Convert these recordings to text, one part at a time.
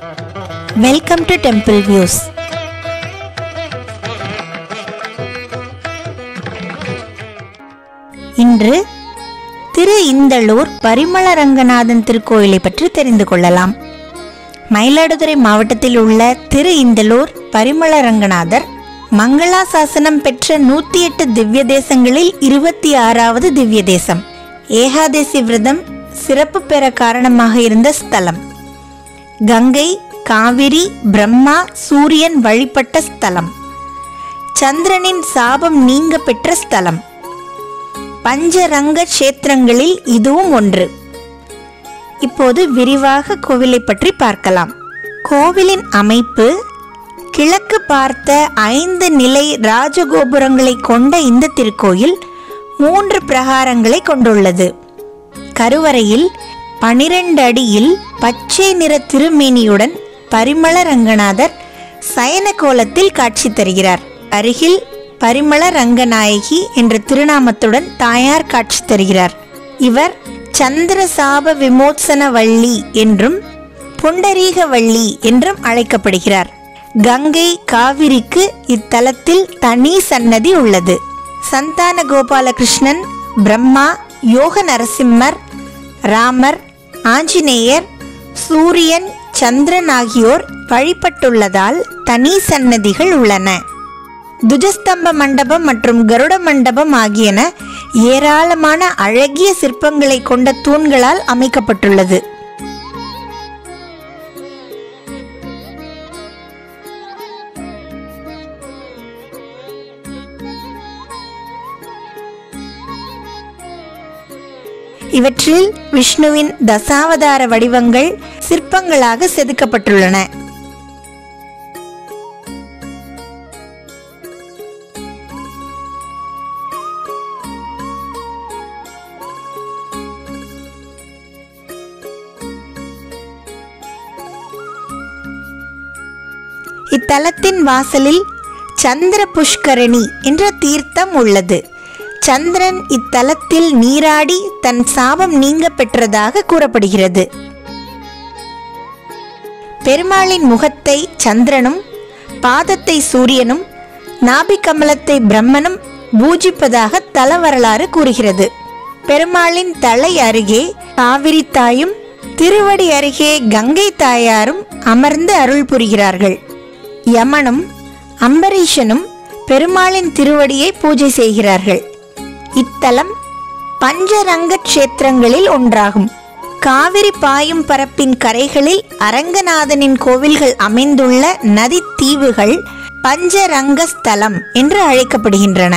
welcome to temple views இன்று திரு இந்தளூர் பரிமள ரங்கநாதன் திருக்கோயிலை பற்றி தெரிந்து கொள்ளலாம் மயிலாடுதுறை மாவட்டத்தில் உள்ள திரு இந்தளூர் பரிமள ரங்கநாதர் மங்களாசாசனம் பெற்ற நூத்தி எட்டு திவ்ய தேசங்களில் இருபத்தி ஆறாவது திவ்ய தேசம் ஏகாதசி விரதம் சிறப்பு பெற காரணமாக இருந்த ஸ்தலம் கங்கை காவிரி பிரம்மா சூரியன் வழிபட்ட ஸ்தலம் சந்திரனின் சாபம் நீங்க பெற்ற ஸ்தலம் பஞ்சரங்க கஷேத்திரங்களில் இதுவும் ஒன்று இப்போது விரிவாக கோவிலை பற்றி பார்க்கலாம் கோவிலின் அமைப்பு கிழக்கு பார்த்த ஐந்து நிலை ராஜகோபுரங்களை கொண்ட இந்த திருக்கோயில் மூன்று பிரகாரங்களை கொண்டுள்ளது கருவறையில் பனிரெண்டு அடியில் பச்சை நிற திருமேனியுடன் பரிமள ரங்கநாதர் சயன கோலத்தில் காட்சி தருகிறார் அருகில் பரிமள ரங்கநாயகி என்ற திருநாமத்துடன் தாயார் காட்சி தருகிறார் இவர் சந்திரசாப விமோசன வள்ளி என்றும் புண்டரீக வள்ளி என்றும் அழைக்கப்படுகிறார் கங்கை காவிரிக்கு இத்தலத்தில் தனி சன்னதி உள்ளது சந்தான கோபாலகிருஷ்ணன் பிரம்மா யோக நரசிம்மர் ராமர் ஆஞ்சநேயர் சூரியன் சந்திரன் ஆகியோர் வழிபட்டுள்ளதால் தனி சன்னதிகள் உள்ளன துஜஸ்தம்ப மண்டபம் மற்றும் கருட மண்டபம் ஆகியன ஏராளமான அழகிய சிற்பங்களை கொண்ட தூண்களால் அமைக்கப்பட்டுள்ளது இவற்றில் விஷ்ணுவின் தசாவதார வடிவங்கள் சிற்பங்களாக செதுக்கப்பட்டுள்ளன இத்தலத்தின் வாசலில் சந்திர புஷ்கரணி என்ற தீர்த்தம் உள்ளது சந்திரன் இத்தலத்தில் நீராடி தன் சாபம் நீங்க பெற்றதாக கூறப்படுகிறது பெருமாளின் முகத்தை சந்திரனும் பாதத்தை சூரியனும் நாபிகமலத்தை பிரம்மனும் பூஜிப்பதாக தல வரலாறு கூறுகிறது பெருமாளின் தலை அருகே காவிரி தாயும் திருவடி அருகே கங்கை தாயாரும் அமர்ந்து அருள் புரிகிறார்கள் யமனும் அம்பரீஷனும் பெருமாளின் திருவடியை பூஜை செய்கிறார்கள் இத்தலம் பஞ்சரங்க கஷேத்திரங்களில் ஒன்றாகும் காவிரி பாயும் பரப்பின் கரைகளில் அரங்கநாதனின் கோவில்கள் அமைந்துள்ள நதி தீவுகள் பஞ்சரங்க ஸ்தலம் என்று அழைக்கப்படுகின்றன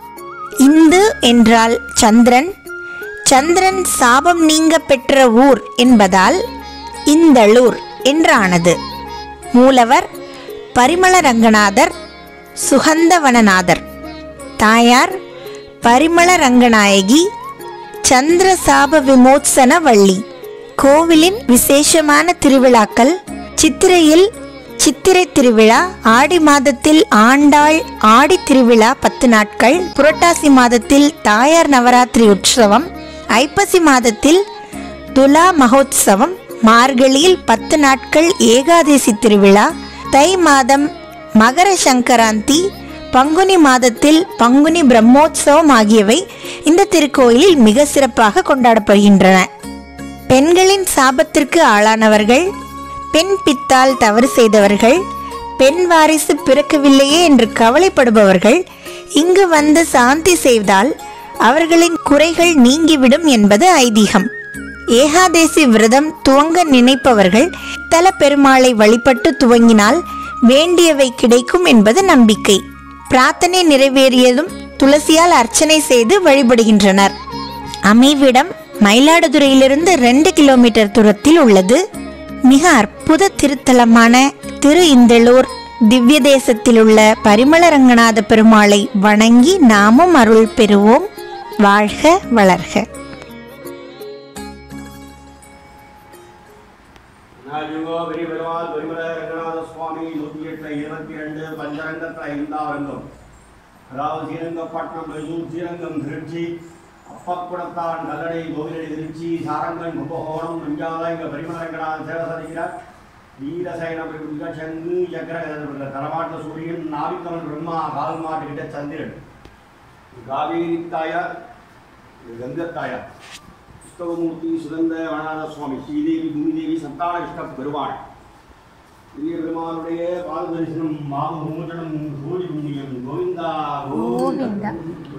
இந்து என்றால் சந்திரன் சந்திரன் சாபம் நீங்க பெற்ற ஊர் என்பதால் இந்தளூர் என்றானது மூலவர் பரிமள ரங்கநாதர் சுகந்தவனநாதர் தாயார் பரிமள ரங்கநாயகி சந்திரசாப விமோச்சன வள்ளி கோவிலின் விசேஷமான திருவிழாக்கள் சித்திரையில் சித்திரை திருவிழா ஆடி மாதத்தில் ஆண்டாள் ஆடி திருவிழா பத்து நாட்கள் புரட்டாசி மாதத்தில் தாயார் நவராத்திரி உற்சவம் ஐப்பசி மாதத்தில் துலா மகோத்சவம் மார்கழியில் பத்து நாட்கள் ஏகாதசி திருவிழா தை மாதம் மகர சங்கராந்தி பங்குனி மாதத்தில் பங்குனி பிரம்மோற்சவம் ஆகியவை இந்த திருக்கோயிலில் மிக சிறப்பாக கொண்டாடப்படுகின்றன பெண்களின் சாபத்திற்கு ஆளானவர்கள் பெண் பித்தால் தவறு செய்தவர்கள் பெண் வாரிசு பிறக்கவில்லையே என்று கவலைப்படுபவர்கள் இங்கு வந்து சாந்தி செய்தால் அவர்களின் குறைகள் நீங்கிவிடும் என்பது ஐதீகம் ஏகாதேசி விரதம் துவங்க நினைப்பவர்கள் தல பெருமாளை வழிபட்டு துவங்கினால் வேண்டியவை கிடைக்கும் என்பது நம்பிக்கை பிரார்த்தனை நிறைவேறியதும் துளசியால் அர்ச்சனை செய்து வழிபடுகின்றனர் அமைவிடம் மயிலாடுதுறையிலிருந்து ரெண்டு கிலோமீட்டர் தூரத்தில் உள்ளது மிக அற்புத திருத்தலமான திரு இந்தளூர் திவ்ய தேசத்தில் உள்ள பரிமள ரங்கநாத பெருமாளை வணங்கி நாமும் அருள் பெறுவோம் வாழ்க வளர்க நாயுகோ பெரியபெருமாள் பரிமள ரங்கநாத சுவாமி நூற்றி எட்டு இருபத்தி ரெண்டு பஞ்சரங்கத்தில் ஐந்தாரங்கம் அதாவது ஸ்ரீரங்கப்பட்டினம் மைசூர் ஸ்ரீரங்கம் திருச்சி அப்பக்குடத்தான் கல்லடை கோவிலடி திருச்சி சாரங்கன் கும்பகோணம் மஞ்சாலா இங்கே பரிமள ரங்கநாதன் சேவை சாதிக்கிறார் வீரசைன பிரபுக சங்கு சக்கர தலமாட்ட சூரியன் நாவிக்கமன் பிரம்மா கால் மாட்டுக்கிட்ட சந்திரன் காவேரி தாயார் கங்கத்தாயார் புஸ்தகமூர்த்தி சுகந்த வனநாத சுவாமி ஸ்ரீதேவி பூமிதேவி சந்தான கிருஷ்ண பெருமாள் பெரிய பெருமானுடைய பாத தரிசனம் பாவ மோச்சனம் கோடி புண்ணியம் கோவிந்தா கோவிந்தா